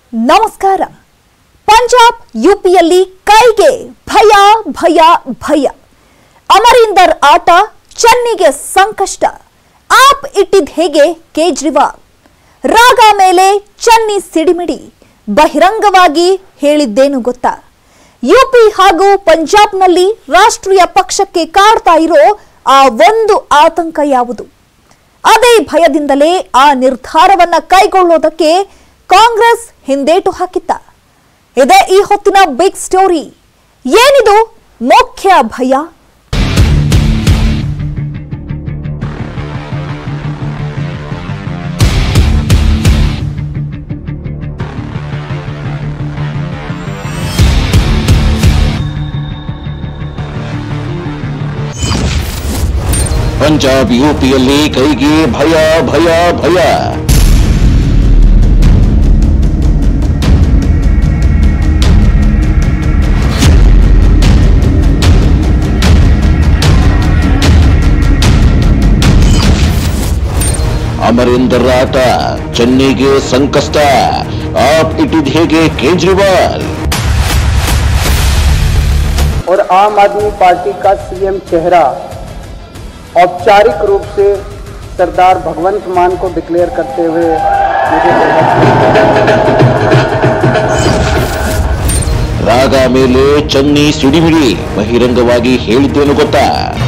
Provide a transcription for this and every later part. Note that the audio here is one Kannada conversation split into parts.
ನಮಸ್ಕಾರ ಪಂಜಾಬ್ ಯುಪಿಯಲ್ಲಿ ಕೈಗೆ ಭಯ ಭಯ ಭಯ ಅಮರೀಂದರ್ ಆಟ ಚೆನ್ನಿಗೆ ಸಂಕಷ್ಟ ಆಪ್ ಇಟ್ಟಿದ್ ಹೇಗೆ ಕೇಜ್ರಿವಾಲ್ ರಾಗ ಮೇಲೆ ಚೆನ್ನಿ ಸಿಡಿಮಿಡಿ ಬಹಿರಂಗವಾಗಿ ಹೇಳಿದ್ದೇನು ಗೊತ್ತಾ ಯುಪಿ ಹಾಗೂ ಪಂಜಾಬ್ನಲ್ಲಿ ರಾಷ್ಟ್ರೀಯ ಪಕ್ಷಕ್ಕೆ ಕಾಡ್ತಾ ಇರೋ ಆ ಒಂದು ಆತಂಕ ಯಾವುದು ಅದೇ ಭಯದಿಂದಲೇ ಆ ನಿರ್ಧಾರವನ್ನ ಕೈಗೊಳ್ಳೋದಕ್ಕೆ ಕಾಂಗ್ರೆಸ್ ಹಿಂದೇಟು ಹಾಕಿತ್ತ ಇದೇ ಈ ಹೊತ್ತಿನ ಬಿಗ್ ಸ್ಟೋರಿ ಏನಿದು ಮುಖ್ಯ ಭಯ ಪಂಜಾಬ್ ಯುಪಿಯಲ್ಲಿ ಕೈಗೆ ಭಯ ಭಯ ಭಯ ಅಮರೀಂದರ್ ಆಟ ಚೆನ್ನೈಗೆ ಸಂಕಷ್ಟ ಆಪ್ ಇಟ್ಟಿದ್ ಹೇಗೆ ಕೇಜ್ರಿವಾಲ್ और आम आदमी पार्टी का सीएम चेहरा औपचारिक रूप से सरदार भगवंत मान को डिक्लेयर करते हुए मुझे ರಾಗ ಮೇಲೆ ಚನ್ನಿ ಸಿಡಿಮಿಡಿ ಬಹಿರಂಗವಾಗಿ ಹೇಳಿದ್ದೇನು ಗೊತ್ತಾ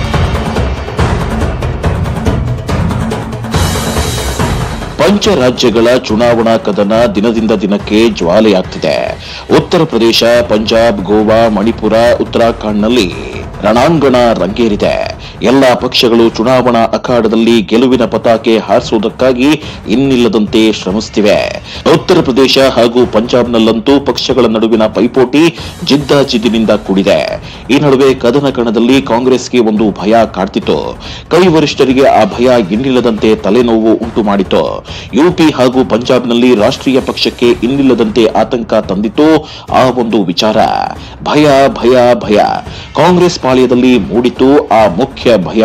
ಪಂಚರಾಜ್ಯಗಳ ಚುನಾವಣಾ ಕದನ ದಿನದಿಂದ ದಿನಕ್ಕೆ ಜ್ವಾಲೆಯಾಗ್ತಿದೆ ಉತ್ತರ ಪ್ರದೇಶ ಪಂಜಾಬ್ ಗೋವಾ ಮಣಿಪುರ ಉತ್ತರಾಖಂಡ್ನಲ್ಲಿ ರಣಾಂಗಣ ರಂಗೇರಿದೆ ಎಲ್ಲಾ ಪಕ್ಷಗಳು ಚುನಾವಣಾ ಅಖಾಡದಲ್ಲಿ ಗೆಲುವಿನ ಪತಾಕೆ ಹಾರಿಸುವುದಕ್ಕಾಗಿ ಇನ್ನಿಲ್ಲದಂತೆ ಶ್ರಮಿಸುತ್ತಿವೆ ಉತ್ತರ ಪ್ರದೇಶ ಹಾಗೂ ಪಂಜಾಬ್ನಲ್ಲಂತೂ ಪಕ್ಷಗಳ ನಡುವಿನ ಪೈಪೋಟಿ ಜಿದ್ದಾಜಿದ್ದಿನಿಂದ ಕೂಡಿದೆ ಈ ನಡುವೆ ಕದನ ಕಣದಲ್ಲಿ ಕಾಂಗ್ರೆಸ್ಗೆ ಒಂದು ಭಯ ಕಾಡ್ತಿತ್ತು ಕೈ ವರಿಷ್ಠರಿಗೆ ಆ ಭಯ ಇನ್ನಿಲ್ಲದಂತೆ ತಲೆನೋವು ಉಂಟು ಮಾಡಿತು ಯುಪಿ ಹಾಗೂ ಪಂಜಾಬ್ನಲ್ಲಿ ರಾಷ್ಟ್ರೀಯ ಪಕ್ಷಕ್ಕೆ ಇನ್ನಿಲ್ಲದಂತೆ ಆತಂಕ ತಂದಿತ್ತು ಆ ಒಂದು ವಿಚಾರ ಭಯ ಭಯ ಭಯ ಕಾಂಗ್ರೆಸ್ ಪಾಳ್ಯದಲ್ಲಿ ಮೂಡಿತು ಆ ಮುಖ್ಯ ಭಯ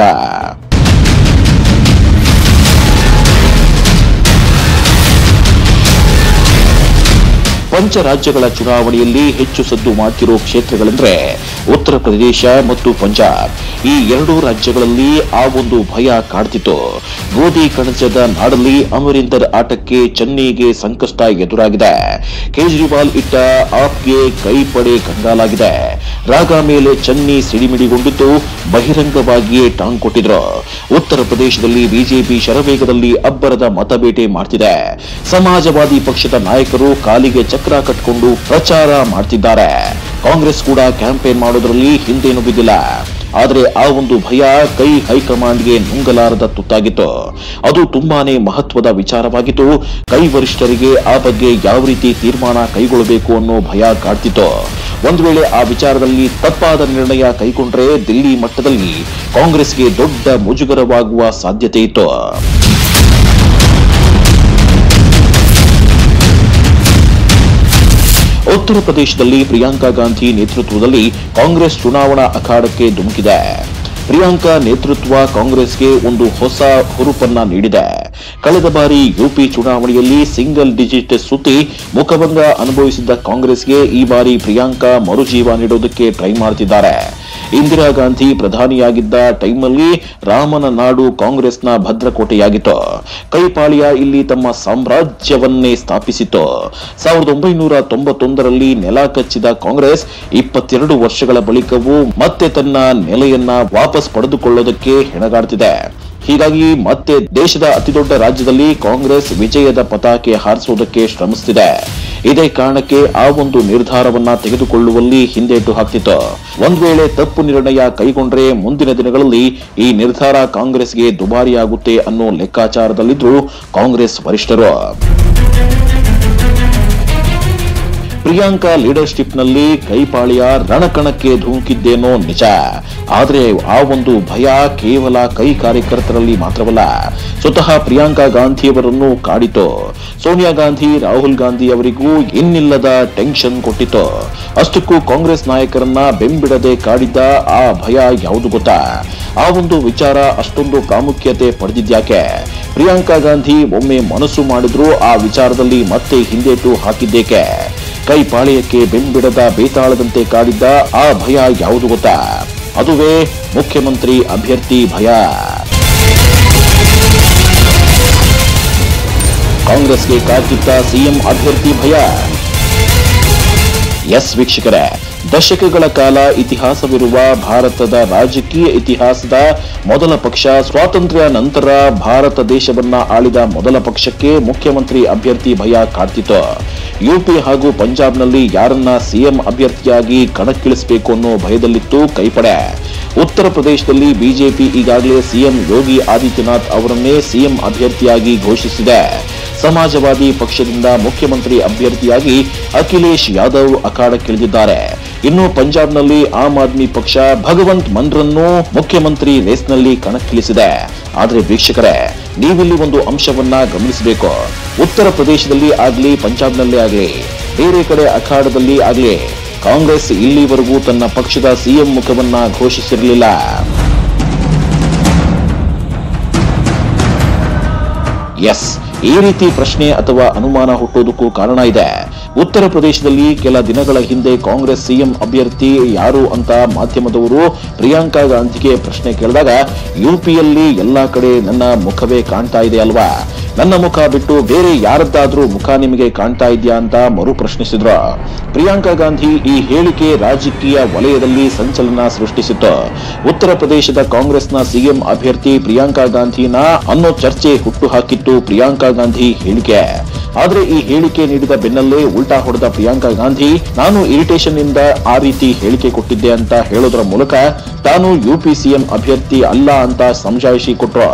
ಪಂಚರಾಜ್ಯಗಳ ಚುನಾವಣೆಯಲ್ಲಿ ಹೆಚ್ಚು ಸದ್ದು ಮಾಡ್ತಿರೋ ಕ್ಷೇತ್ರಗಳೆಂದ್ರೆ ಉತ್ತರ ಪ್ರದೇಶ ಮತ್ತು ಪಂಜಾಬ್ ಈ ಎರಡೂ ರಾಜ್ಯಗಳಲ್ಲಿ ಆ ಒಂದು ಭಯ ಕಾಡ್ತಿತ್ತು ಗೋಧಿ ಕಣಜದ ನಾಡಲ್ಲಿ ಅಮರೀಂದರ್ ಆಟಕ್ಕೆ ಚೆನ್ನೈಗೆ ಸಂಕಷ್ಟ ಎದುರಾಗಿದೆ ಕೇಜ್ರಿವಾಲ್ ಇಟ್ಟ ಆಪ್ಗೆ ಕೈ ಪಡೆ ಕಂಗಾಲಾಗಿದೆ ರಾಗ ಮೇಲೆ ಚೆನ್ನೈ ಸಿಡಿಮಿಡಿಗೊಂಡಿದ್ದು ಬಹಿರಂಗವಾಗಿಯೇ ಟಾಂಗ್ ಕೊಟ್ಟಿದ್ರು ಉತ್ತರ ಪ್ರದೇಶದಲ್ಲಿ ಬಿಜೆಪಿ ಶರವೇಗದಲ್ಲಿ ಅಬ್ಬರದ ಮತಬೇಟೆ ಮಾಡ್ತಿದೆ ಸಮಾಜವಾದಿ ಪಕ್ಷದ ನಾಯಕರು ಕಾಲಿಗೆ ಚಕ್ರ ಕಟ್ಕೊಂಡು ಪ್ರಚಾರ ಮಾಡ್ತಿದ್ದಾರೆ ಕಾಂಗ್ರೆಸ್ ಕೂಡ ಕ್ಯಾಂಪೇನ್ ಮಾಡೋದ್ರಲ್ಲಿ ಹಿಂದೇನು ಬಿದ್ದಿಲ್ಲ ಆದರೆ ಆ ಒಂದು ಭಯ ಕೈ ಹೈಕಮಾಂಡ್ಗೆ ನುಂಗಲಾರದ ತುತ್ತಾಗಿತ್ತು ಅದು ತುಂಬಾನೇ ಮಹತ್ವದ ವಿಚಾರವಾಗಿತ್ತು ಕೈ ವರಿಷ್ಠರಿಗೆ ಆ ಬಗ್ಗೆ ಯಾವ ರೀತಿ ತೀರ್ಮಾನ ಕೈಗೊಳ್ಳಬೇಕು ಅನ್ನೋ ಭಯ ಕಾಡ್ತಿತ್ತು ಒಂದು ವೇಳೆ ಆ ವಿಚಾರದಲ್ಲಿ ತಪ್ಪಾದ ನಿರ್ಣಯ ಕೈಗೊಂಡ್ರೆ ದಿಲ್ಲಿ ಮಟ್ಟದಲ್ಲಿ ಕಾಂಗ್ರೆಸ್ಗೆ ದೊಡ್ಡ ಮುಜುಗರವಾಗುವ ಸಾಧ್ಯತೆ ಇತ್ತು ಉತ್ತರ ಪ್ರದೇಶದಲ್ಲಿ ಪ್ರಿಯಾಂಕಾ ಗಾಂಧಿ ನೇತೃತ್ವದಲ್ಲಿ ಕಾಂಗ್ರೆಸ್ ಚುನಾವಣಾ ಅಖಾಡಕ್ಕೆ ಧುಮುಕಿದೆ ಪ್ರಿಯಾಂಕಾ ನೇತೃತ್ವ ಕಾಂಗ್ರೆಸ್ಗೆ ಒಂದು ಹೊಸ ಹುರುಪನ್ನ ನೀಡಿದೆ ಕಳೆದ ಬಾರಿ ಯುಪಿ ಚುನಾವಣೆಯಲ್ಲಿ ಸಿಂಗಲ್ ಡಿಜಿಟ್ ಸುತ್ತಿ ಮುಖಭಂಗ ಅನುಭವಿಸಿದ್ದ ಕಾಂಗ್ರೆಸ್ಗೆ ಈ ಬಾರಿ ಪ್ರಿಯಾಂಕಾ ಮರುಜೀವ ನೀಡೋದಕ್ಕೆ ಟ್ರೈ ಮಾಡ್ತಿದ್ದಾರೆ ಇಂದಿರಾ ಗಾಂಧಿ ಪ್ರಧಾನಿಯಾಗಿದ್ದ ಟೈಮಲ್ಲಿ ರಾಮನ ನಾಡು ಕಾಂಗ್ರೆಸ್ನ ಭದ್ರಕೋಟೆಯಾಗಿತ್ತು ಕೈಪಾಳ್ಯ ಇಲ್ಲಿ ತಮ್ಮ ಸಾಮ್ರಾಜ್ಯವನ್ನೇ ಸ್ಥಾಪಿಸಿತು ಸಾವಿರದ ಒಂಬೈನೂರ ತೊಂಬತ್ತೊಂದರಲ್ಲಿ ನೆಲ ಕಚ್ಚಿದ ಕಾಂಗ್ರೆಸ್ ಇಪ್ಪತ್ತೆರಡು ವರ್ಷಗಳ ಬಳಿಕವೂ ಮತ್ತೆ ತನ್ನ ನೆಲೆಯನ್ನ ವಾಪಸ್ ಪಡೆದುಕೊಳ್ಳೋದಕ್ಕೆ ಹೆಣಗಾಡ್ತಿದೆ ಹೀಗಾಗಿ ಮತ್ತೆ ದೇಶದ ಅತಿದೊಡ್ಡ ರಾಜ್ಯದಲ್ಲಿ ಕಾಂಗ್ರೆಸ್ ವಿಜಯದ ಪತಾಕೆ ಹಾರಿಸುವುದಕ್ಕೆ ಶ್ರಮಿಸುತ್ತಿದೆ ಇದೇ ಕಾರಣಕ್ಕೆ ಆ ಒಂದು ನಿರ್ಧಾರವನ್ನ ತೆಗೆದುಕೊಳ್ಳುವಲ್ಲಿ ಹಿಂದೇಟು ಹಾಕ್ತಿತ್ತು ಒಂದ್ ವೇಳೆ ತಪ್ಪು ನಿರ್ಣಯ ಕೈಗೊಂಡ್ರೆ ಮುಂದಿನ ದಿನಗಳಲ್ಲಿ ಈ ನಿರ್ಧಾರ ಕಾಂಗ್ರೆಸ್ಗೆ ದುಬಾರಿಯಾಗುತ್ತೆ ಅನ್ನೋ ಲೆಕ್ಕಾಚಾರದಲ್ಲಿದ್ರು ಕಾಂಗ್ರೆಸ್ ವರಿಷ್ಠರು ಪ್ರಿಯಾಂಕಾ ಲೀಡರ್ಶಿಪ್ನಲ್ಲಿ ಕೈಪಾಳ್ಯ ರಣಕಣಕ್ಕೆ ಧುಮುಕಿದ್ದೇನೋ ನಿಜ ಆದ್ರೆ ಆ ಒಂದು ಭಯ ಕೇವಲ ಕೈ ಕಾರ್ಯಕರ್ತರಲ್ಲಿ ಮಾತ್ರವಲ್ಲ ಸ್ವತಃ ಪ್ರಿಯಾಂಕಾ ಗಾಂಧಿಯವರನ್ನು ಕಾಡಿತು ಸೋನಿಯಾ ಗಾಂಧಿ ರಾಹುಲ್ ಗಾಂಧಿ ಅವರಿಗೂ ಇನ್ನಿಲ್ಲದ ಟೆನ್ಷನ್ ಕೊಟ್ಟಿತು ಅಷ್ಟಕ್ಕೂ ಕಾಂಗ್ರೆಸ್ ನಾಯಕರನ್ನ ಬೆಂಬಿಡದೆ ಕಾಡಿದ್ದ ಆ ಭಯ ಯಾವುದು ಗೊತ್ತಾ ಆ ಒಂದು ವಿಚಾರ ಅಷ್ಟೊಂದು ಪ್ರಾಮುಖ್ಯತೆ ಪಡೆದಿದ್ಯಾಕೆ ಪ್ರಿಯಾಂಕಾ ಗಾಂಧಿ ಒಮ್ಮೆ ಮನಸ್ಸು ಮಾಡಿದ್ರೂ ಆ ವಿಚಾರದಲ್ಲಿ ಮತ್ತೆ ಹಿಂದೇಟು ಹಾಕಿದ್ದೇಕೆ ಕೈ ಪಾಳೆಯಕ್ಕೆ ಬೆಂಬಿಡದ ಬೇತಾಳದಂತೆ ಕಾಡಿದ್ದ ಆ ಭಯ ಯಾವುದು ಗೊತ್ತಾ ಅದುವೇ ಮುಖ್ಯಮಂತ್ರಿ ಅಭ್ಯರ್ಥಿ ಭಯ ಕಾಂಗ್ರೆಸ್ಗೆ ಕಾಡ್ತಿದ್ದ ಸಿಎಂ ಅಭ್ಯರ್ಥಿ ಭಯ ಎಸ್ ವೀಕ್ಷಕರೇ ದಶಕಗಳ ಕಾಲ ಇತಿಹಾಸವಿರುವ ಭಾರತದ ರಾಜಕೀಯ ಇತಿಹಾಸದ ಮೊದಲ ಪಕ್ಷ ಸ್ವಾತಂತ್ರ್ಯ ನಂತರ ಭಾರತ ದೇಶವನ್ನ ಆಳಿದ ಮೊದಲ ಪಕ್ಷಕ್ಕೆ ಮುಖ್ಯಮಂತ್ರಿ ಅಭ್ಯರ್ಥಿ ಭಯ ಕಾಡ್ತಿತ್ತು ಯುಪಿ ಹಾಗೂ ಪಂಜಾಬ್ನಲ್ಲಿ ಯಾರನ್ನ ಸಿಎಂ ಅಭ್ಯರ್ಥಿಯಾಗಿ ಕಣಕ್ಕಿಳಿಸಬೇಕು ಅನ್ನೋ ಭಯದಲ್ಲಿತ್ತು ಕೈಪಡೆ ಉತ್ತರ ಪ್ರದೇಶದಲ್ಲಿ ಬಿಜೆಪಿ ಈಗಾಗಲೇ ಸಿಎಂ ಯೋಗಿ ಆದಿತ್ಯನಾಥ್ ಅವರನ್ನೇ ಸಿಎಂ ಅಭ್ಯರ್ಥಿಯಾಗಿ ಘೋಷಿಸಿದೆ ಸಮಾಜವಾದಿ ಪಕ್ಷದಿಂದ ಮುಖ್ಯಮಂತ್ರಿ ಅಭ್ಯರ್ಥಿಯಾಗಿ ಅಖಿಲೇಶ್ ಯಾದವ್ ಅಖಾಡಕ್ಕಿಳಿದಿದ್ದಾರೆ ಇನ್ನು ಪಂಜಾಬ್ನಲ್ಲಿ ಆಮ್ ಆದ್ಮಿ ಪಕ್ಷ ಭಗವಂತ್ ಮನ್ರನ್ನು ಮುಖ್ಯಮಂತ್ರಿ ರೇಸ್ನಲ್ಲಿ ಕಣಕ್ಕಿಳಿಸಿದೆ ಆದರೆ ವೀಕ್ಷಕರೇ ನೀವಿಲ್ಲಿ ಒಂದು ಅಂಶವನ್ನ ಗಮನಿಸಬೇಕು ಉತ್ತರ ಪ್ರದೇಶದಲ್ಲಿ ಆಗ್ಲಿ ಪಂಜಾಬ್ನಲ್ಲೇ ಆಗ್ಲಿ ಬೇರೆ ಕಡೆ ಅಖಾಡದಲ್ಲಿ ಆಗ್ಲಿ ಕಾಂಗ್ರೆಸ್ ಇಲ್ಲಿವರೆಗೂ ತನ್ನ ಪಕ್ಷದ ಸಿಎಂ ಮುಖವನ್ನ ಘೋಷಿಸಿರಲಿಲ್ಲ ಎಸ್ ಈ ರೀತಿ ಪ್ರಶ್ನೆ ಅಥವಾ ಅನುಮಾನ ಹುಟ್ಟೋದಕ್ಕೂ ಕಾರಣ ಇದೆ ಉತ್ತರ ಪ್ರದೇಶದಲ್ಲಿ ಕೆಲ ದಿನಗಳ ಹಿಂದೆ ಕಾಂಗ್ರೆಸ್ ಸಿಎಂ ಅಭ್ಯರ್ಥಿ ಯಾರು ಅಂತ ಮಾಧ್ಯಮದವರು ಪ್ರಿಯಾಂಕಾ ಗಾಂಧಿಗೆ ಪ್ರಶ್ನೆ ಕೇಳಿದಾಗ ಯುಪಿಯಲ್ಲಿ ಎಲ್ಲಾ ಕಡೆ ನನ್ನ ಮುಖವೇ ಕಾಣ್ತಾ ಇದೆ ಅಲ್ವಾ ನನ್ನ ಮುಖ ಬಿಟ್ಟು ಬೇರೆ ಯಾರದ್ದಾದ್ರೂ ಮುಖ ನಿಮಗೆ ಕಾಣ್ತಾ ಇದೆಯಾ ಅಂತ ಮರು ಪ್ರಶ್ನಿಸಿದ್ರು ಪ್ರಿಯಾಂಕಾ ಗಾಂಧಿ ಈ ಹೇಳಿಕೆ ರಾಜಕೀಯ ವಲಯದಲ್ಲಿ ಸಂಚಲನ ಸೃಷ್ಟಿಸಿತ್ತು ಉತ್ತರ ಪ್ರದೇಶದ ಕಾಂಗ್ರೆಸ್ನ ಸಿಎಂ ಅಭ್ಯರ್ಥಿ ಪ್ರಿಯಾಂಕಾ ಗಾಂಧಿನ ಅನ್ನೋ ಚರ್ಚೆ ಹುಟ್ಟು ಹಾಕಿತ್ತು ಪ್ರಿಯಾಂಕಾ ಗಾಂಧಿ ಹೇಳಿಕೆ ಆದ್ರೆ ಈ ಹೇಳಿಕೆ ನೀಡಿದ ಬೆನ್ನಲ್ಲೇ ಉಲ್ಟಾ ಹೊಡೆದ ಪ್ರಿಯಾಂಕಾ ಗಾಂಧಿ ನಾನು ಇರಿಟೇಷನ್ ಇಂದ ಆ ರೀತಿ ಹೇಳಿಕೆ ಕೊಟ್ಟಿದ್ದೆ ಅಂತ ಹೇಳೋದರ ಮೂಲಕ ತಾನು ಯುಪಿ ಸಿಎಂ ಅಭ್ಯರ್ಥಿ ಅಲ್ಲ ಅಂತ ಸಮಜಾಯಿಷಿ ಕೊಟ್ರು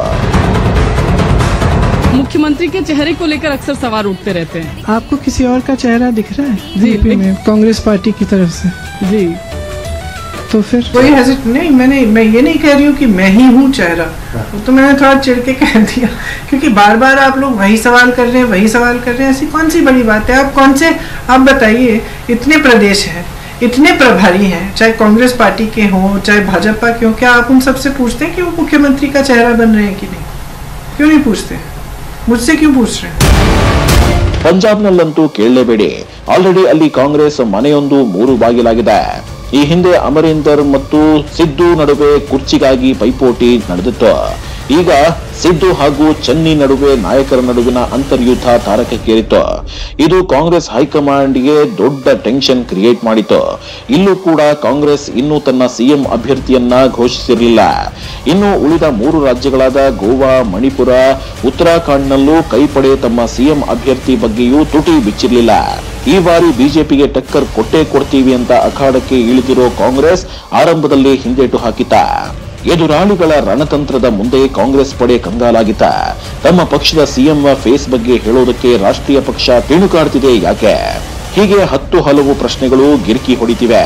मुख्यमंत्री के चेहरे को लेकर अक्सर सवाल उठते रहते हैं आपको किसी और का चेहरा दिख रहा है जी, यूपी दिख- में कांग्रेस पार्टी की तरफ से जी तो फिर कोई हेजिट नहीं मैंने मैं ये नहीं कह रही हूँ कि मैं ही हूँ चेहरा वो तो मैंने थोड़ा चिढ़ के कह दिया क्योंकि बार बार आप लोग वही सवाल कर रहे हैं वही सवाल कर रहे हैं ऐसी कौन सी बड़ी बात है आप कौन से आप बताइए इतने प्रदेश हैं इतने प्रभारी हैं चाहे कांग्रेस पार्टी के हों चाहे भाजपा के हों क्या आप उन सबसे पूछते हैं कि वो मुख्यमंत्री का चेहरा बन रहे हैं कि नहीं क्यों नहीं पूछते मुझसे क्यों पूछ रहे हैं ಪಂಜಾಬ್ನಲ್ಲಂತೂ ಕೇಳಲೇಬೇಡಿ ಆಲ್ರೆಡಿ ಅಲ್ಲಿ ಕಾಂಗ್ರೆಸ್ ಮನೆಯೊಂದು ಮೂರು ಬಾಗಿಲಾಗಿದೆ ಈ ಹಿಂದೆ ಅಮರೀಂದರ್ ಮತ್ತು ಸಿದ್ದು ನಡುವೆ ಕುರ್ಚಿಗಾಗಿ ಪೈಪೋಟಿ ನಡೆದಿತ್ತು ಈಗ ಸಿದ್ದು ಹಾಗೂ ಚನ್ನಿ ನಡುವೆ ನಾಯಕರ ನಡುವಿನ ಅಂತರ್ಯುದ್ಧ ತಾರಕಕ್ಕೇರಿತ್ತು ಇದು ಕಾಂಗ್ರೆಸ್ ಹೈಕಮಾಂಡ್ಗೆ ದೊಡ್ಡ ಟೆನ್ಷನ್ ಕ್ರಿಯೇಟ್ ಮಾಡಿತು ಇಲ್ಲೂ ಕೂಡ ಕಾಂಗ್ರೆಸ್ ಇನ್ನೂ ತನ್ನ ಸಿಎಂ ಅಭ್ಯರ್ಥಿಯನ್ನ ಘೋಷಿಸಿರಲಿಲ್ಲ ಇನ್ನು ಉಳಿದ ಮೂರು ರಾಜ್ಯಗಳಾದ ಗೋವಾ ಮಣಿಪುರ ಉತ್ತರಾಖಂಡ್ನಲ್ಲೂ ಕೈಪಡೆ ತಮ್ಮ ಸಿಎಂ ಅಭ್ಯರ್ಥಿ ಬಗ್ಗೆಯೂ ತುಟಿ ಬಿಚ್ಚಿರಲಿಲ್ಲ ಈ ಬಾರಿ ಬಿಜೆಪಿಗೆ ಟಕ್ಕರ್ ಕೊಟ್ಟೇ ಕೊಡ್ತೀವಿ ಅಂತ ಅಖಾಡಕ್ಕೆ ಇಳಿದಿರೋ ಕಾಂಗ್ರೆಸ್ ಆರಂಭದಲ್ಲಿ ಹಿಂದೇಟು ಹಾಕಿತ ಎದುರಾಳಿಗಳ ರಣತಂತ್ರದ ಮುಂದೆ ಕಾಂಗ್ರೆಸ್ ಪಡೆ ಕಂಗಾಲಾಗಿತ್ತ ತಮ್ಮ ಪಕ್ಷದ ಸಿಎಂ ಫೇಸ್ ಬಗ್ಗೆ ಹೇಳೋದಕ್ಕೆ ರಾಷ್ಟ್ರೀಯ ಪಕ್ಷ ತಿಣುಕಾಡ್ತಿದೆ ಯಾಕೆ ಹೀಗೆ ಹತ್ತು ಹಲವು ಪ್ರಶ್ನೆಗಳು ಗಿರ್ಕಿ ಹೊಡಿತಿವೆ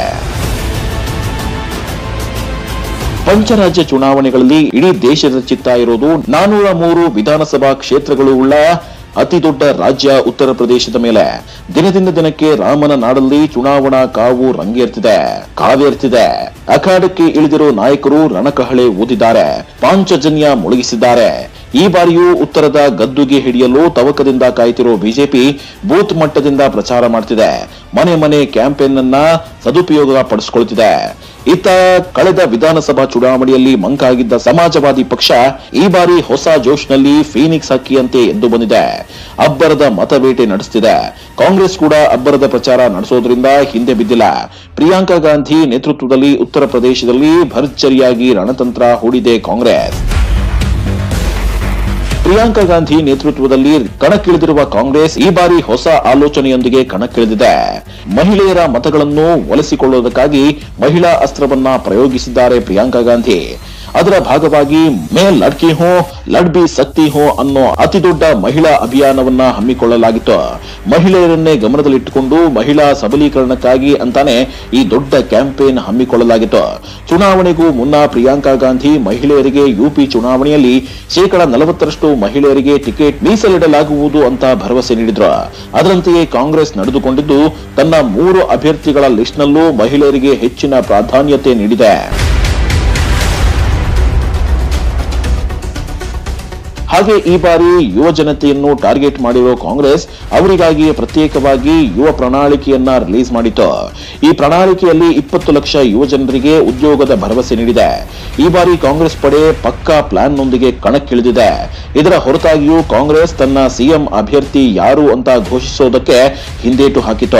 ಪಂಚರಾಜ್ಯ ಚುನಾವಣೆಗಳಲ್ಲಿ ಇಡೀ ದೇಶದ ಚಿತ್ತ ಇರೋದು ನಾನೂರ ಮೂರು ವಿಧಾನಸಭಾ ಕ್ಷೇತ್ರಗಳು ಉಳ್ಳ ಅತಿ ದೊಡ್ಡ ರಾಜ್ಯ ಉತ್ತರ ಪ್ರದೇಶದ ಮೇಲೆ ದಿನದಿಂದ ದಿನಕ್ಕೆ ರಾಮನ ನಾಡಲ್ಲಿ ಚುನಾವಣಾ ಕಾವು ರಂಗೇರ್ತಿದೆ ಕಾವೇರ್ತಿದೆ ಅಖಾಡಕ್ಕೆ ಇಳಿದಿರೋ ನಾಯಕರು ರಣಕಹಳೆ ಊದಿದ್ದಾರೆ ಪಾಂಚಜನ್ಯ ಮುಳುಗಿಸಿದ್ದಾರೆ ಈ ಬಾರಿಯೂ ಉತ್ತರದ ಗದ್ದುಗೆ ಹಿಡಿಯಲು ತವಕದಿಂದ ಕಾಯ್ತಿರೋ ಬಿಜೆಪಿ ಬೂತ್ ಮಟ್ಟದಿಂದ ಪ್ರಚಾರ ಮಾಡ್ತಿದೆ ಮನೆ ಮನೆ ಕ್ಯಾಂಪೇನ್ ಅನ್ನ ಸದುಪಯೋಗ ಪಡಿಸಿಕೊಳ್ತಿದೆ ಇತ್ತ ಕಳೆದ ವಿಧಾನಸಭಾ ಚುನಾವಣೆಯಲ್ಲಿ ಮಂಕಾಗಿದ್ದ ಸಮಾಜವಾದಿ ಪಕ್ಷ ಈ ಬಾರಿ ಹೊಸ ಜೋಶ್ನಲ್ಲಿ ಫೀನಿಕ್ಸ್ ಹಕ್ಕಿಯಂತೆ ಎದ್ದು ಬಂದಿದೆ ಅಬ್ಬರದ ಮತಬೇಟೆ ನಡೆಸ್ತಿದೆ ಕಾಂಗ್ರೆಸ್ ಕೂಡ ಅಬ್ಬರದ ಪ್ರಚಾರ ನಡೆಸೋದ್ರಿಂದ ಹಿಂದೆ ಬಿದ್ದಿಲ್ಲ ಪ್ರಿಯಾಂಕಾ ಗಾಂಧಿ ನೇತೃತ್ವದಲ್ಲಿ ಉತ್ತರ ಪ್ರದೇಶದಲ್ಲಿ ಭರ್ಜರಿಯಾಗಿ ರಣತಂತ್ರ ಹೂಡಿದೆ ಕಾಂಗ್ರೆಸ್ ಪ್ರಿಯಾಂಕಾ ಗಾಂಧಿ ನೇತೃತ್ವದಲ್ಲಿ ಕಣಕ್ಕಿಳಿದಿರುವ ಕಾಂಗ್ರೆಸ್ ಈ ಬಾರಿ ಹೊಸ ಆಲೋಚನೆಯೊಂದಿಗೆ ಕಣಕ್ಕಿಳಿದಿದೆ ಮಹಿಳೆಯರ ಮತಗಳನ್ನು ಒಲಿಸಿಕೊಳ್ಳುವುದಕ್ಕಾಗಿ ಮಹಿಳಾ ಅಸ್ತ್ರವನ್ನ ಪ್ರಯೋಗಿಸಿದ್ದಾರೆ ಪ್ರಿಯಾಂಕಾ ಗಾಂಧಿ ಅದರ ಭಾಗವಾಗಿ ಮೇ ಲಡ್ಕಿ ಹೋ ಲಡ್ ಬಿ ಸಕ್ತಿ ಹೋ ಅನ್ನೋ ಅತಿ ದೊಡ್ಡ ಮಹಿಳಾ ಅಭಿಯಾನವನ್ನ ಹಮ್ಮಿಕೊಳ್ಳಲಾಗಿತ್ತು ಮಹಿಳೆಯರನ್ನೇ ಗಮನದಲ್ಲಿಟ್ಟುಕೊಂಡು ಮಹಿಳಾ ಸಬಲೀಕರಣಕ್ಕಾಗಿ ಅಂತಾನೆ ಈ ದೊಡ್ಡ ಕ್ಯಾಂಪೇನ್ ಹಮ್ಮಿಕೊಳ್ಳಲಾಗಿತ್ತು ಚುನಾವಣೆಗೂ ಮುನ್ನ ಪ್ರಿಯಾಂಕಾ ಗಾಂಧಿ ಮಹಿಳೆಯರಿಗೆ ಯುಪಿ ಚುನಾವಣೆಯಲ್ಲಿ ಶೇಕಡ ನಲವತ್ತರಷ್ಟು ಮಹಿಳೆಯರಿಗೆ ಟಿಕೆಟ್ ಮೀಸಲಿಡಲಾಗುವುದು ಅಂತ ಭರವಸೆ ನೀಡಿದ್ರು ಅದರಂತೆಯೇ ಕಾಂಗ್ರೆಸ್ ನಡೆದುಕೊಂಡಿದ್ದು ತನ್ನ ಮೂರು ಅಭ್ಯರ್ಥಿಗಳ ಲಿಸ್ಟ್ನಲ್ಲೂ ಮಹಿಳೆಯರಿಗೆ ಹೆಚ್ಚಿನ ಪ್ರಾಧಾನ್ಯತೆ ನೀಡಿದೆ ಹಾಗೆ ಈ ಬಾರಿ ಯುವ ಜನತೆಯನ್ನು ಟಾರ್ಗೆಟ್ ಮಾಡಿರೋ ಕಾಂಗ್ರೆಸ್ ಅವರಿಗಾಗಿ ಪ್ರತ್ಯೇಕವಾಗಿ ಯುವ ಪ್ರಣಾಳಿಕೆಯನ್ನ ರಿಲೀಸ್ ಮಾಡಿತು ಈ ಪ್ರಣಾಳಿಕೆಯಲ್ಲಿ ಇಪ್ಪತ್ತು ಲಕ್ಷ ಯುವ ಜನರಿಗೆ ಉದ್ಯೋಗದ ಭರವಸೆ ನೀಡಿದೆ ಈ ಬಾರಿ ಕಾಂಗ್ರೆಸ್ ಪಡೆ ಪಕ್ಕಾ ಪ್ಲಾನ್ನೊಂದಿಗೆ ಕಣಕ್ಕಿಳಿದಿದೆ ಇದರ ಹೊರತಾಗಿಯೂ ಕಾಂಗ್ರೆಸ್ ತನ್ನ ಸಿಎಂ ಅಭ್ಯರ್ಥಿ ಯಾರು ಅಂತ ಘೋಷಿಸೋದಕ್ಕೆ ಹಿಂದೇಟು ಹಾಕಿತು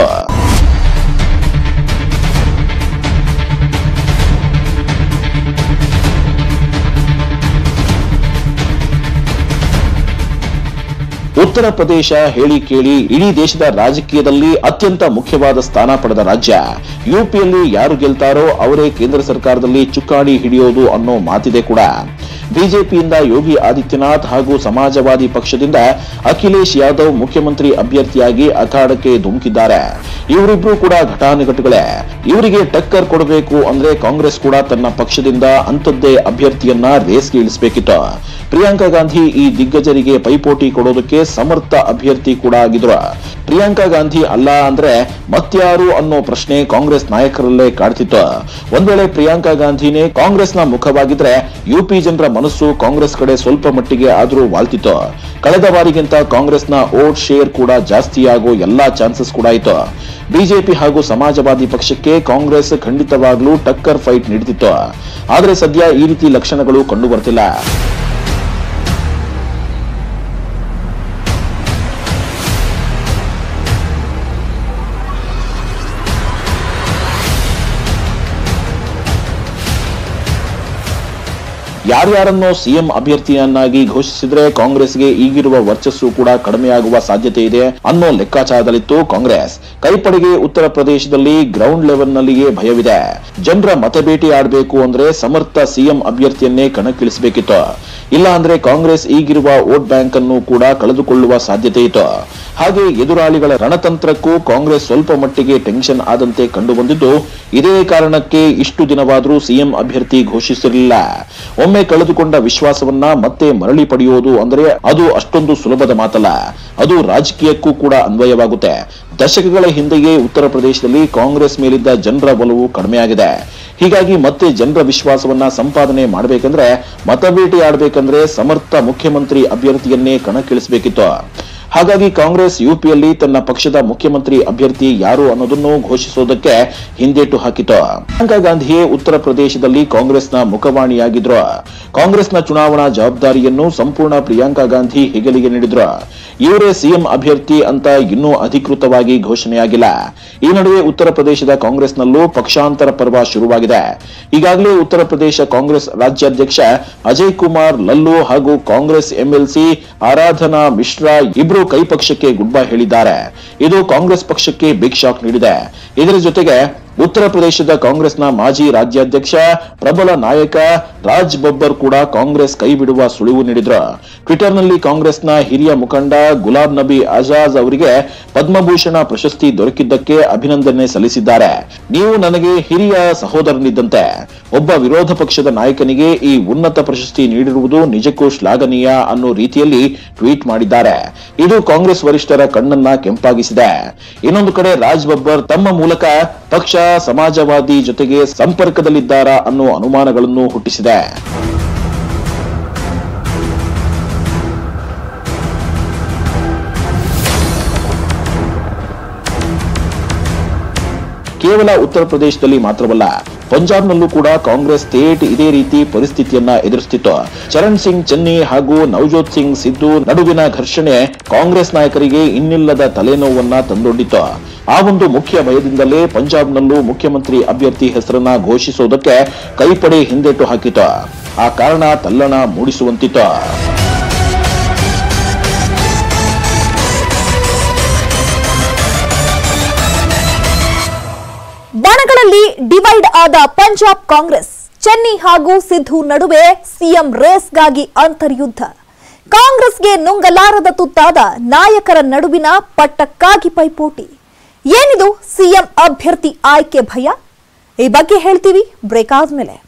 ಉತ್ತರ ಪ್ರದೇಶ ಹೇಳಿ ಕೇಳಿ ಇಡೀ ದೇಶದ ರಾಜಕೀಯದಲ್ಲಿ ಅತ್ಯಂತ ಮುಖ್ಯವಾದ ಸ್ಥಾನ ಪಡೆದ ರಾಜ್ಯ ಯುಪಿಯಲ್ಲಿ ಯಾರು ಗೆಲ್ತಾರೋ ಅವರೇ ಕೇಂದ್ರ ಸರ್ಕಾರದಲ್ಲಿ ಚುಕ್ಕಾಣಿ ಹಿಡಿಯೋದು ಅನ್ನೋ ಮಾತಿದೆ ಕೂಡ ಬಿಜೆಪಿಯಿಂದ ಯೋಗಿ ಆದಿತ್ಯನಾಥ್ ಹಾಗೂ ಸಮಾಜವಾದಿ ಪಕ್ಷದಿಂದ ಅಖಿಲೇಶ್ ಯಾದವ್ ಮುಖ್ಯಮಂತ್ರಿ ಅಭ್ಯರ್ಥಿಯಾಗಿ ಅಖಾಡಕ್ಕೆ ಧುಮುಕಿದ್ದಾರೆ ಇವರಿಬ್ರು ಕೂಡ ಘಟಾನುಘಟಿಗಳೇ ಇವರಿಗೆ ಟಕ್ಕರ್ ಕೊಡಬೇಕು ಅಂದ್ರೆ ಕಾಂಗ್ರೆಸ್ ಕೂಡ ತನ್ನ ಪಕ್ಷದಿಂದ ಅಂಥದ್ದೇ ಅಭ್ಯರ್ಥಿಯನ್ನ ರೇಸ್ಗೆ ಇಳಿಸಬೇಕಿತ್ತು ಪ್ರಿಯಾಂಕಾ ಗಾಂಧಿ ಈ ದಿಗ್ಗಜರಿಗೆ ಪೈಪೋಟಿ ಕೊಡೋದಕ್ಕೆ ಸಮರ್ಥ ಅಭ್ಯರ್ಥಿ ಕೂಡ ಆಗಿದ್ರು ಪ್ರಿಯಾಂಕಾ ಗಾಂಧಿ ಅಲ್ಲ ಅಂದ್ರೆ ಮತ್ಯಾರು ಅನ್ನೋ ಪ್ರಶ್ನೆ ಕಾಂಗ್ರೆಸ್ ನಾಯಕರಲ್ಲೇ ಕಾಡ್ತಿತ್ತು ಒಂದ್ ವೇಳೆ ಪ್ರಿಯಾಂಕಾ ಗಾಂಧಿನೇ ಕಾಂಗ್ರೆಸ್ನ ಮುಖವಾಗಿದ್ರೆ ಯುಪಿ ಜನರ ಮನಸ್ಸು ಕಾಂಗ್ರೆಸ್ ಕಡೆ ಸ್ವಲ್ಪ ಮಟ್ಟಿಗೆ ಆದ್ರೂ ವಾಲ್ತಿತ್ತು ಕಳೆದ ಬಾರಿಗಿಂತ ಕಾಂಗ್ರೆಸ್ನ ವೋಟ್ ಶೇರ್ ಕೂಡ ಜಾಸ್ತಿ ಆಗೋ ಎಲ್ಲಾ ಚಾನ್ಸಸ್ ಕೂಡ ಇತ್ತು ಬಿಜೆಪಿ ಹಾಗೂ ಸಮಾಜವಾದಿ ಪಕ್ಷಕ್ಕೆ ಕಾಂಗ್ರೆಸ್ ಖಂಡಿತವಾಗ್ಲೂ ಟಕ್ಕರ್ ಫೈಟ್ ನೀಡುತ್ತಿತ್ತು ಆದ್ರೆ ಸದ್ಯ ಈ ರೀತಿ ಲಕ್ಷಣಗಳು ಕಂಡು ಬರ್ತಿಲ್ಲ ಯಾರ್ಯಾರನ್ನೋ ಸಿಎಂ ಅಭ್ಯರ್ಥಿಯನ್ನಾಗಿ ಘೋಷಿಸಿದ್ರೆ ಕಾಂಗ್ರೆಸ್ಗೆ ಈಗಿರುವ ವರ್ಚಸ್ಸು ಕೂಡ ಕಡಿಮೆಯಾಗುವ ಸಾಧ್ಯತೆ ಇದೆ ಅನ್ನೋ ಲೆಕ್ಕಾಚಾರದಲ್ಲಿತ್ತು ಕಾಂಗ್ರೆಸ್ ಕೈಪಡೆಗೆ ಉತ್ತರ ಪ್ರದೇಶದಲ್ಲಿ ಗ್ರೌಂಡ್ ಲೆವೆಲ್ನಲ್ಲಿಯೇ ಭಯವಿದೆ ಜನರ ಮತಬೇಟೆ ಆಡಬೇಕು ಅಂದ್ರೆ ಸಮರ್ಥ ಸಿಎಂ ಅಭ್ಯರ್ಥಿಯನ್ನೇ ಕಣಕ್ಕಿಳಿಸಬೇಕಿತ್ತು ಇಲ್ಲ ಅಂದ್ರೆ ಕಾಂಗ್ರೆಸ್ ಈಗಿರುವ ವೋಟ್ ಬ್ಯಾಂಕ್ ಅನ್ನು ಕೂಡ ಕಳೆದುಕೊಳ್ಳುವ ಸಾಧ್ಯತೆ ಇತ್ತು ಹಾಗೆ ಎದುರಾಳಿಗಳ ರಣತಂತ್ರಕ್ಕೂ ಕಾಂಗ್ರೆಸ್ ಸ್ವಲ್ಪ ಮಟ್ಟಿಗೆ ಟೆನ್ಷನ್ ಆದಂತೆ ಕಂಡು ಬಂದಿದ್ದು ಇದೇ ಕಾರಣಕ್ಕೆ ಇಷ್ಟು ದಿನವಾದರೂ ಸಿಎಂ ಅಭ್ಯರ್ಥಿ ಘೋಷಿಸಿರಲಿಲ್ಲ ಒಮ್ಮೆ ಕಳೆದುಕೊಂಡ ವಿಶ್ವಾಸವನ್ನ ಮತ್ತೆ ಮರಳಿ ಪಡೆಯುವುದು ಅಂದ್ರೆ ಅದು ಅಷ್ಟೊಂದು ಸುಲಭದ ಮಾತಲ್ಲ ಅದು ರಾಜಕೀಯಕ್ಕೂ ಕೂಡ ಅನ್ವಯವಾಗುತ್ತೆ ದಶಕಗಳ ಹಿಂದೆಯೇ ಉತ್ತರ ಪ್ರದೇಶದಲ್ಲಿ ಕಾಂಗ್ರೆಸ್ ಮೇಲಿದ್ದ ಜನರ ಒಲವು ಕಡಿಮೆಯಾಗಿದೆ ಹೀಗಾಗಿ ಮತ್ತೆ ಜನರ ವಿಶ್ವಾಸವನ್ನ ಸಂಪಾದನೆ ಮಾಡಬೇಕಂದ್ರೆ ಮತಬೇಟೆ ಆಡಬೇಕಂದ್ರೆ ಸಮರ್ಥ ಮುಖ್ಯಮಂತ್ರಿ ಅಭ್ಯರ್ಥಿಯನ್ನೇ ಕಣಕ್ಕಿಳಿಸಬೇಕಿತ್ತು ಹಾಗಾಗಿ ಕಾಂಗ್ರೆಸ್ ಯುಪಿಯಲ್ಲಿ ತನ್ನ ಪಕ್ಷದ ಮುಖ್ಯಮಂತ್ರಿ ಅಭ್ಯರ್ಥಿ ಯಾರು ಅನ್ನೋದನ್ನು ಘೋಷಿಸೋದಕ್ಕೆ ಹಿಂದೇಟು ಹಾಕಿತು ಪ್ರಿಯಾಂಕಾ ಗಾಂಧಿಯೇ ಉತ್ತರ ಪ್ರದೇಶದಲ್ಲಿ ಕಾಂಗ್ರೆಸ್ನ ಮುಖವಾಣಿಯಾಗಿದ್ರು ಕಾಂಗ್ರೆಸ್ನ ಚುನಾವಣಾ ಜವಾಬ್ದಾರಿಯನ್ನು ಸಂಪೂರ್ಣ ಪ್ರಿಯಾಂಕಾ ಗಾಂಧಿ ಹೆಗಲಿಗೆ ನೀಡಿದ್ರು ಇವರೇ ಸಿಎಂ ಅಭ್ಯರ್ಥಿ ಅಂತ ಇನ್ನೂ ಅಧಿಕೃತವಾಗಿ ಘೋಷಣೆಯಾಗಿಲ್ಲ ಈ ನಡುವೆ ಉತ್ತರ ಪ್ರದೇಶದ ಕಾಂಗ್ರೆಸ್ನಲ್ಲೂ ಪಕ್ಷಾಂತರ ಪರ್ವ ಶುರುವಾಗಿದೆ ಈಗಾಗಲೇ ಉತ್ತರ ಪ್ರದೇಶ ಕಾಂಗ್ರೆಸ್ ರಾಜ್ಯಾಧ್ಯಕ್ಷ ಅಜಯ್ ಕುಮಾರ್ ಲಲ್ಲು ಹಾಗೂ ಕಾಂಗ್ರೆಸ್ ಎಂಎಲ್ಸಿ ಆರಾಧನಾ ಮಿಶ್ರಾ ಇಬ್ರು ಕೈ ಪಕ್ಷಕ್ಕೆ ಗುಡ್ ಬೈ ಹೇಳಿದ್ದಾರೆ ಇದು ಕಾಂಗ್ರೆಸ್ ಪಕ್ಷಕ್ಕೆ ಬಿಗ್ ಶಾಕ್ ನೀಡಿದೆ ಇದರ ಜೊತೆಗೆ ಉತ್ತರ ಪ್ರದೇಶದ ಕಾಂಗ್ರೆಸ್ನ ಮಾಜಿ ರಾಜ್ಯಾಧ್ಯಕ್ಷ ಪ್ರಬಲ ನಾಯಕ ರಾಜ್ ಬಬ್ಬರ್ ಕೂಡ ಕಾಂಗ್ರೆಸ್ ಕೈ ಬಿಡುವ ಸುಳಿವು ನೀಡಿದ್ರು ಟ್ವಿಟರ್ನಲ್ಲಿ ಕಾಂಗ್ರೆಸ್ನ ಹಿರಿಯ ಮುಖಂಡ ಗುಲಾಬ್ ನಬಿ ಆಜಾದ್ ಅವರಿಗೆ ಪದ್ಮಭೂಷಣ ಪ್ರಶಸ್ತಿ ದೊರಕಿದ್ದಕ್ಕೆ ಅಭಿನಂದನೆ ಸಲ್ಲಿಸಿದ್ದಾರೆ ನೀವು ನನಗೆ ಹಿರಿಯ ಸಹೋದರನಿದ್ದಂತೆ ಒಬ್ಬ ವಿರೋಧ ಪಕ್ಷದ ನಾಯಕನಿಗೆ ಈ ಉನ್ನತ ಪ್ರಶಸ್ತಿ ನೀಡಿರುವುದು ನಿಜಕ್ಕೂ ಶ್ಲಾಘನೀಯ ಅನ್ನೋ ರೀತಿಯಲ್ಲಿ ಟ್ವೀಟ್ ಮಾಡಿದ್ದಾರೆ ಇದು ಕಾಂಗ್ರೆಸ್ ವರಿಷ್ಠರ ಕಣ್ಣನ್ನ ಕೆಂಪಾಗಿಸಿದೆ ಇನ್ನೊಂದು ಕಡೆ ರಾಜ್ ಬಬ್ಬರ್ ತಮ್ಮ ಮೂಲಕ ಪಕ್ಷ ಸಮಾಜವಾದಿ ಜೊತೆಗೆ ಸಂಪರ್ಕದಲ್ಲಿದ್ದಾರಾ ಅನ್ನೋ ಅನುಮಾನಗಳನ್ನು ಹುಟ್ಟಿಸಿದೆ ಕೇವಲ ಉತ್ತರ ಪ್ರದೇಶದಲ್ಲಿ ಮಾತ್ರವಲ್ಲ ಪಂಜಾಬ್ನಲ್ಲೂ ಕೂಡ ಕಾಂಗ್ರೆಸ್ ಸ್ಟೇಟ್ ಇದೇ ರೀತಿ ಪರಿಸ್ಥಿತಿಯನ್ನ ಎದುರಿಸುತ್ತಿತ್ತು ಚರಣ್ ಸಿಂಗ್ ಚನ್ನಿ ಹಾಗೂ ನವಜೋತ್ ಸಿಂಗ್ ಸಿದ್ದು ನಡುವಿನ ಘರ್ಷಣೆ ಕಾಂಗ್ರೆಸ್ ನಾಯಕರಿಗೆ ಇನ್ನಿಲ್ಲದ ತಲೆನೋವನ್ನ ತಂದೊಡ್ಡಿತ್ತು ಆ ಒಂದು ಮುಖ್ಯ ಭಯದಿಂದಲೇ ಪಂಜಾಬ್ನಲ್ಲೂ ಮುಖ್ಯಮಂತ್ರಿ ಅಭ್ಯರ್ಥಿ ಹೆಸರನ್ನ ಘೋಷಿಸೋದಕ್ಕೆ ಕೈಪಡೆ ಹಿಂದೆಟ್ಟು ಹಾಕಿತು ಆ ಕಾರಣ ತಲ್ಲಣ ಮೂಡಿಸುವಂತಿತ್ತು ಬಣಗಳಲ್ಲಿ ಡಿವೈಡ್ ಆದ ಪಂಜಾಬ್ ಕಾಂಗ್ರೆಸ್ ಚೆನ್ನೈ ಹಾಗೂ ಸಿದ್ದು ನಡುವೆ ಸಿಎಂ ರೇಸ್ಗಾಗಿ ಅಂತರ್ಯುದ್ಧ ಕಾಂಗ್ರೆಸ್ಗೆ ನುಂಗಲಾರದ ತುತ್ತಾದ ನಾಯಕರ ನಡುವಿನ ಪಟ್ಟಕ್ಕಾಗಿ ಪೈಪೋಟಿ ಏನಿದು ಸಿಎಂ ಅಭ್ಯರ್ಥಿ ಆಯ್ಕೆ ಭಯ ಈ ಬಗ್ಗೆ ಹೇಳ್ತೀವಿ ಬ್ರೇಕ್ ಆದ್ಮೇಲೆ